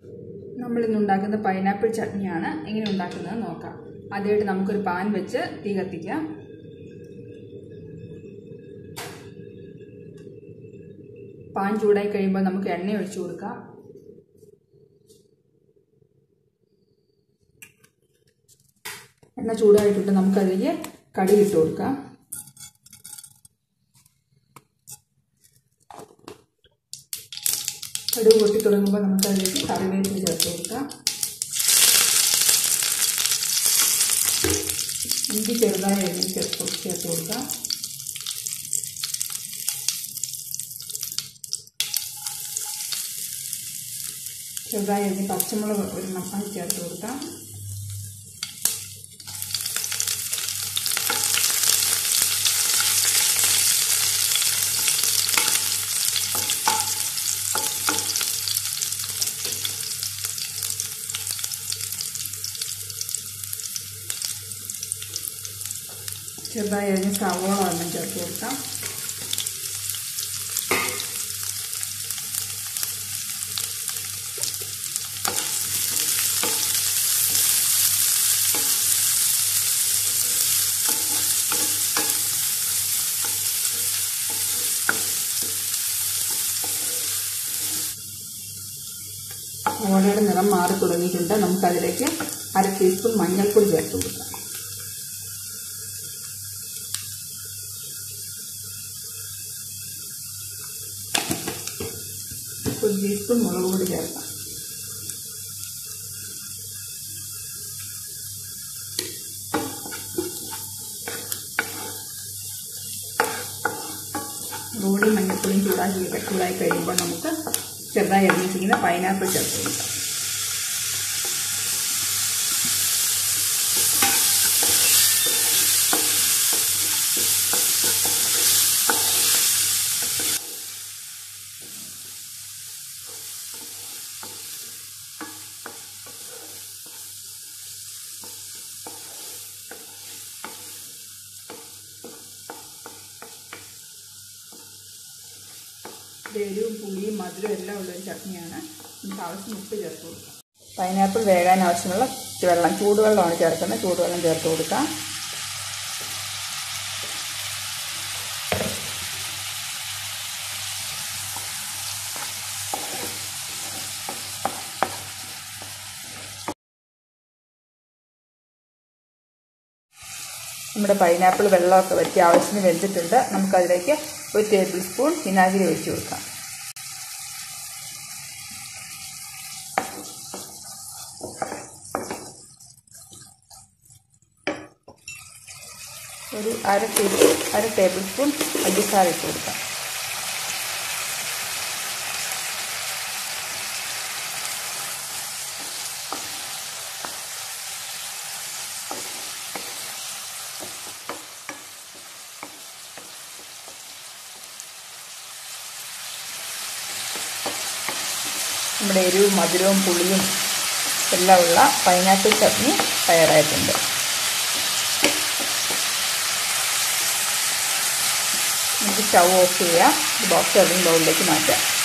നമ്മൾ ഇന്ന് ഉണ്ടാക്കുന്ന പൈനാപ്പിൾ ചട്നിയാണ് എങ്ങനെ ഉണ്ടാക്കുന്നത് നോക്കാം ആദ്യമായിട്ട് നമുക്കൊരു പാൻ വെച്ച് തീ കത്തിക്കാം പാൻ ചൂടായി കഴിയുമ്പോൾ നമുക്ക് എണ്ണ ഒഴിച്ചു കൊടുക്കാം എണ്ണ ചൂടായിട്ടുണ്ട് നമുക്കതിലേക്ക് കടുക് ഇട്ട് കൊടുക്കാം കടുക് പൊട്ടി തുടങ്ങുമ്പോൾ നമുക്കതിലേക്ക് കറിവേപ്പില ചേർത്ത് കൊടുക്കാം ഇഞ്ചി ചെറുതായി അരിഞ്ഞ് ചേർത്ത് ചേർത്ത് കൊടുക്കാം ചെറുതായി അരിഞ്ഞ് പച്ചമുളക് ഒരു അത് ചേർത്ത് കൊടുക്കാം ചെറുതായി അരിഞ്ഞ് സവോള എല്ലാം ചേർത്ത് കൊടുക്കാം സവോളയുടെ നിറം മാറി തുടങ്ങിയിട്ടുണ്ട് നമുക്കതിലേക്ക് അര ടീസ്പൂൺ മഞ്ഞൾപ്പൊടി ചേർത്ത് കൊടുക്കാം ഒരു ടീസ്പൂൺ മുളക് പൊടി ചേർക്കാം മുളകുപൊടി മഞ്ഞൾപ്പൊടിയും ചൂടാക്കി ചൂടായി കഴിയുമ്പോൾ നമുക്ക് ചെറുതായി അരിഞ്ഞിരിക്കുന്ന പൈനാപ്പിൾ ചേർത്ത് കൊടുക്കാം എരിവും പുളിയും മധുരവും എല്ലാം ഉള്ളൊരു ചട്നിയാണ് നമുക്ക് ആവശ്യം ഉപ്പ് ചേർത്ത് കൊടുക്കാം പൈനാപ്പിൾ വേകാൻ ആവശ്യമുള്ള വെള്ളം ചൂടുവെള്ളമാണ് ചേർക്കുന്നത് ചൂടുവെള്ളം ചേർത്ത് കൊടുക്കാം നമ്മുടെ പൈനാപ്പിൾ വെള്ളമൊക്കെ വറ്റി ആവശ്യത്തിന് വെന്തിട്ടുണ്ട് നമുക്കതിലേക്ക് ഒരു ടേബിൾ സ്പൂൺ വിനാഗിരി ഒഴിച്ചു കൊടുക്കാം ഒരു അര ടീസ്പൂൺ അര ടേബിൾ സ്പൂൺ പഞ്ചസാര ഇട്ട് കൊടുക്കാം നമ്മുടെ എരിവും മധുരവും പുളിയും എല്ലാം ഉള്ള പൈനാപ്പിൾ ചട്നി തയ്യാറായിട്ടുണ്ട് നമുക്ക് സ്റ്റൗ ഓഫ് ചെയ്യാം ബോക്സ് സെർവിങ് ബൗളിലേക്ക് മാറ്റാം